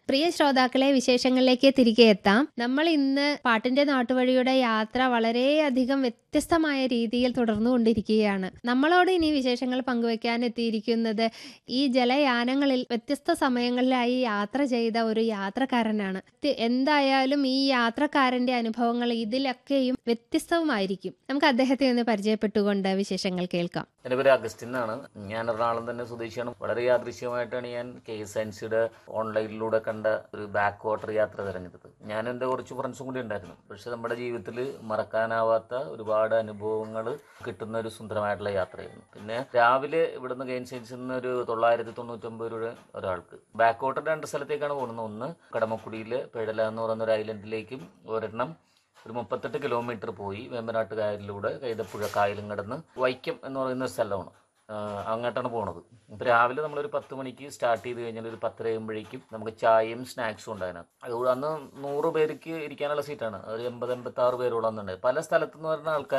പ്രിയ ശ്രോതാക്കളെ വിശേഷങ്ങളിലേക്ക് തിരികെ എത്താം നമ്മൾ ഇന്ന് പാട്ടിന്റെ നാട്ടുവഴിയുടെ യാത്ര വളരെയധികം വ്യത്യസ്തമായ രീതിയിൽ തുടർന്നുകൊണ്ടിരിക്കുകയാണ് നമ്മളോട് ഇനി വിശേഷങ്ങൾ പങ്കുവെക്കാൻ എത്തിയിരിക്കുന്നത് ഈ ജലയാനങ്ങളിൽ വ്യത്യസ്ത സമയങ്ങളിലായി യാത്ര ചെയ്ത ഒരു യാത്രക്കാരനാണ് ഇത് എന്തായാലും ഈ യാത്രക്കാരന്റെ അനുഭവങ്ങൾ ഇതിലൊക്കെയും വ്യത്യസ്തവുമായിരിക്കും നമുക്ക് അദ്ദേഹത്തെ ഒന്ന് പരിചയപ്പെട്ടുകൊണ്ട് വിശേഷങ്ങൾ കേൾക്കാം എൻ്റെ പേര് അഗസ്റ്റിൻ എന്നാണ് ഞാൻ എറണാകുളം തന്നെ സ്വദേശിയാണ് വളരെ യാദൃശ്യമായിട്ടാണ് ഞാൻ കെ എസ് എൻ സിയുടെ ഓൺലൈനിലൂടെ കണ്ട ഒരു ബാക്ക് വാട്ടർ യാത്ര തിരഞ്ഞെടുത്തത് ഞാൻ എൻ്റെ കുറച്ച് ഫ്രണ്ട്സും കൂടി ഉണ്ടായിരുന്നു പക്ഷെ നമ്മുടെ ജീവിതത്തിൽ മറക്കാനാവാത്ത ഒരുപാട് അനുഭവങ്ങൾ കിട്ടുന്ന ഒരു സുന്ദരമായിട്ടുള്ള യാത്രയായിരുന്നു പിന്നെ രാവിലെ ഇവിടുന്ന് കെ എൻ സി നിന്ന് ഒരു തൊള്ളായിരത്തി തൊണ്ണൂറ്റൊമ്പത് രൂപ ഒരാൾക്ക് ബാക്ക് വാട്ടർ രണ്ട് സ്ഥലത്തേക്കാണ് പോകുന്നത് ഒന്ന് കടമക്കുടിയിലെ പെഴല എന്ന് പറയുന്ന ഒരു ഐലൻഡിലേക്കും ഒരെണ്ണം ഒരു മുപ്പത്തെട്ട് കിലോമീറ്റർ പോയി വേമ്പനാട്ട് കായലിലൂടെ കൈതപ്പുഴ കായലും കടന്ന് വൈക്കം എന്ന് പറയുന്ന ഒരു സ്ഥലമാണ് ആഹ് അങ്ങോട്ടാണ് പോണത് ഇപ്പോൾ രാവിലെ നമ്മളൊരു പത്ത് മണിക്ക് സ്റ്റാർട്ട് ചെയ്ത് കഴിഞ്ഞാൽ ഒരു പത്തര കഴിയുമ്പോഴേക്കും നമുക്ക് ചായയും സ്നാക്സും ഉണ്ടായിരുന്നു അതുകൊണ്ട് അന്ന് നൂറ് പേർക്ക് ഇരിക്കാനുള്ള സീറ്റാണ് ഒരു എൺപത് എൺപത്തി ആറ് പേരോളം ഉണ്ട് പല സ്ഥലത്തുനിന്ന് വരുന്ന ആൾക്കാർ